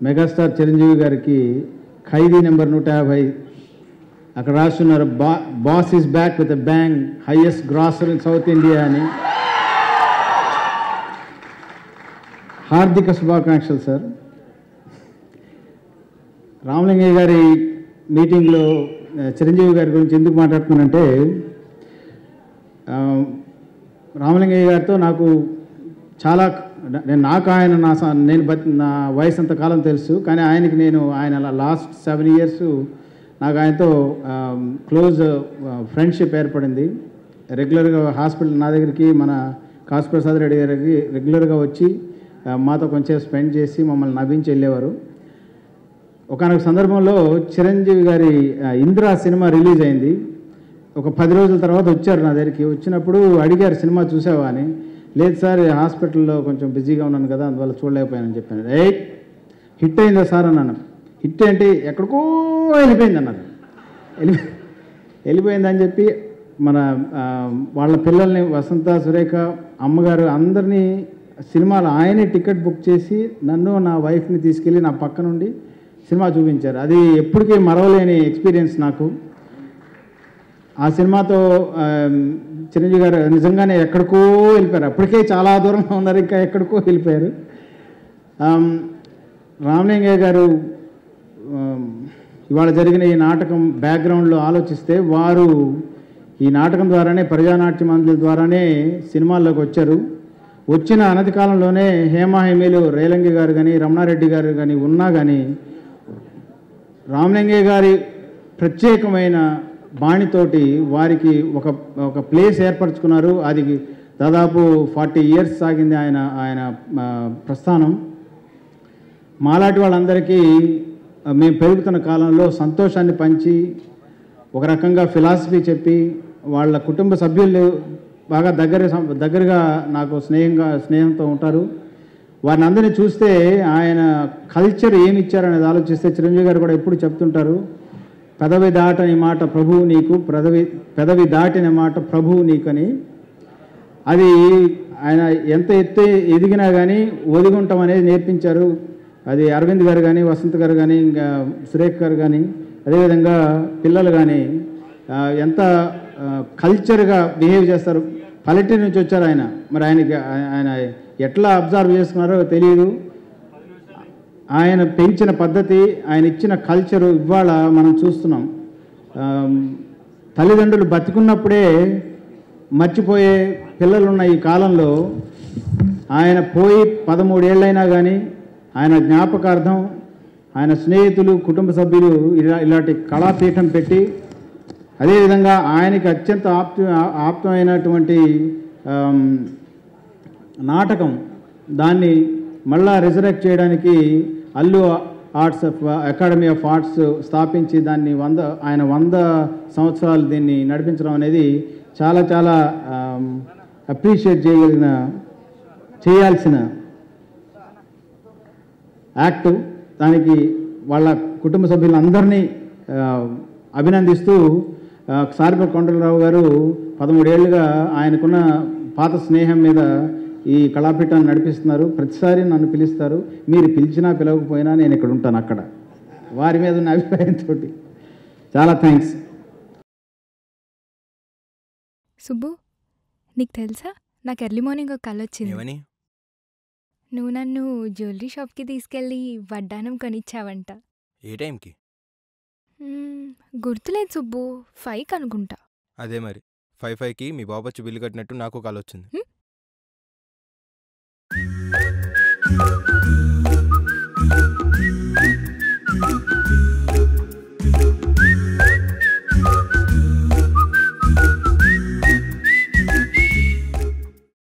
Megastar Chiranjeevi గారికి ఖైదీ number నూట యాభై అక్కడ రాస్తున్నారు బా boss is back with bang highest grosser in south India అని హార్దిక శుభాకాంక్షలు సార్ రామలింగయ్య గారి మీటింగ్లో ఆ, చిరంజీవి గారి గురించి ఎందుకు మాట్లాడుతున్నానంటే ఆ, రామలింగయ్య గారితో నాకు చాలా నేను నాకు ఆయన నా స- నేను బతి నా వయసు అంత కాలం తెలుసు కానీ ఆయనకి నేను ఆయన లాస్ట్ సెవెన్ ఇయర్స్ నాకు ఆయనతో క్లోజ్ ఫ్రెండ్షిప్ ఏర్పడింది రెగ్యులర్గా హాస్పిటల్ నా దగ్గరికి మన కాసు ప్రసాద్ రెడ్డి గారికి రెగ్యులర్గా వచ్చి ఆ, మాతో కొంచెం స్పెండ్ చేసి మమ్మల్ని నవ్వించి వెళ్ళేవారు ఒకనొక సందర్భంలో చిరంజీవి గారి ఆ, ఇందిరా సినిమా రిలీజ్ అయింది ఒక పది రోజుల తర్వాత వచ్చారు నా దగ్గరికి వచ్చినప్పుడు అడిగారు సినిమా చూసావా అని లేదు సార్ హాస్పిటల్లో కొంచెం బిజీగా ఉన్నాను కదా అందువల్ల చూడలేకపోయానని చెప్పాను ఏ హిట్ అయిందా సార్ అన్నాను హిట్ ఏంటి ఎక్కడికో వెళ్ళిపోయింది అన్నారు వెళ్ళి వెళ్ళిపోయిందని చెప్పి మన ఆ, వాళ్ళ పిల్లల్ని వసంత సురేఖ అమ్మగారు అందరినీ సినిమాలు ఆయనే టికెట్ బుక్ చేసి నన్ను నా వైఫ్ని తీసుకెళ్ళి నా పక్క నుండి సినిమా చూపించారు అది ఎప్పటికీ మరవలేని ఎక్స్పీరియన్స్ నాకు ఆ సినిమాతో ఆ, చిరంజీవి గారు నిజంగానే ఎక్కడికో వెళ్ళిపోయారు అప్పటికే చాలా దూరంగా ఉన్నారు ఇంకా ఎక్కడికో వెళ్ళిపోయారు ఆమ్, రామలింగయ్య గారు ఆమ్, ఇవాళ జరిగిన ఈ నాటకం బ్యాక్గ్రౌండ్లో ఆలోచిస్తే వారు ఈ నాటకం ద్వారానే ప్రజానాట్య మండలి ద్వారానే సినిమాల్లోకి వచ్చారు వచ్చిన అనతి కాలంలోనే హేమా హేమీలు రేలంగి గారు కానీ రమణారెడ్డి గారు కానీ ఉన్నా కానీ రామలింగయ్య గారి ప్రత్యేకమైన బాణితోటి వారికి ఒక ఒక ప్లేస్ ఏర్పరచుకున్నారు అది దాదాపు ఫార్టీ ఇయర్స్ సాగింది ఆయన ఆయన ఆ, ప్రస్థానం మాలాంటి వాళ్ళందరికీ ఆ, మేము పెరుగుతున్న కాలంలో సంతోషాన్ని పంచి ఒక రకంగా ఫిలాసఫీ చెప్పి వాళ్ళ కుటుంబ సభ్యులు బాగా దగ్గర సం- దగ్గరగా నాకు స్నేహంగా స్నేహంతో ఉంటారు వారిని అందరినీ చూస్తే ఆయన కల్చర్ ఏమి ఇచ్చారనేది ఆలోచిస్తే చిరంజీవి గారు కూడా ఎప్పుడు చెప్తుంటారు పెదవి దాటని మాట ప్రభువు నీకు పెదవి పెదవి దాటిన మాట ప్రభువు నీకని అది ఆయన ఎంత ఎత్తు ఎదిగినా కానీ ఒదిగుంటాం అనేది నేర్పించారు అది అరవింద్ గారు కానీ వసంత్ గారు కానీ ఇంకా సురేఖ్ గారు కానీ అదేవిధంగా పిల్లలు కానీ ఆ, ఎంత కల్చర్గా బిహేవ్ చేస్తారు పల్లెటూరు నుంచి వచ్చారు ఆయన మరి ఆయనకి ఆయన ఎట్లా అబ్జర్వ్ చేసుకున్నారో తెలియదు ఆయన పెంచిన పద్ధతి ఆయన ఇచ్చిన కల్చరు ఇవాళ మనం చూస్తున్నాం ఆమ్, తల్లిదండ్రులు బతికున్నప్పుడే మర్చిపోయే పిల్లలున్న ఈ కాలంలో ఆయన పోయి పదమూడేళ్ళైనా కానీ ఆయన జ్ఞాపకార్థం ఆయన స్నేహితులు కుటుంబ సభ్యులు ఇలా ఇలాంటి కళాపీఠం పెట్టి అదేవిధంగా ఆయనకి అత్యంత ఆప్త ఆప్తమైనటువంటి ఆమ్, నాటకం దాన్ని మళ్ళా రిజరెక్ట్ చేయడానికి Allu arts of academy of arts స్థాపించి దాన్ని వంద ఆయన వంద సంవత్సరాలు దీన్ని నడిపించడం అనేది చాలా చాలా అప్రిషియేట్ చేయగలిగిన చేయాల్సిన యాక్ట్ దానికి వాళ్ళ కుటుంబ సభ్యులందరినీ ఆ, అభినందిస్తూ ఆ, సారిప కొండలరావు గారు పదమూడేళ్లుగా ఆయనకున్న పాత స్నేహం మీద ఈ కళాపీఠాన్ని నడిపిస్తున్నారు ప్రతిసారి నన్ను పిలుస్తారు మీరు పిలిచినా పిలవకపోయినా నేను ఇక్కడ ఉంటాను అక్కడ వారి మీద ఉన్న అభిప్రాయంతో చాలా థ్యాంక్స్ సుబ్బు నీకు తెలుసా నాకు ఎర్లీ మార్నింగ్ ఒక కళ వచ్చింది ఏమని నువ్వు నన్ను జ్యువెలరీ షాప్కి తీసుకెళ్ళి వడ్డానం కొనిచ్చావంట ఏ టైంకి మ్మ్, గుర్తులేదు సుబ్బు ఫైవ్ అనుకుంటా అదే మరి ఫైవ్ ఫైవ్కి మీ బాబు వచ్చి బిల్లు కట్టినట్టు నాకు కాల్ వచ్చింది హ్మ్?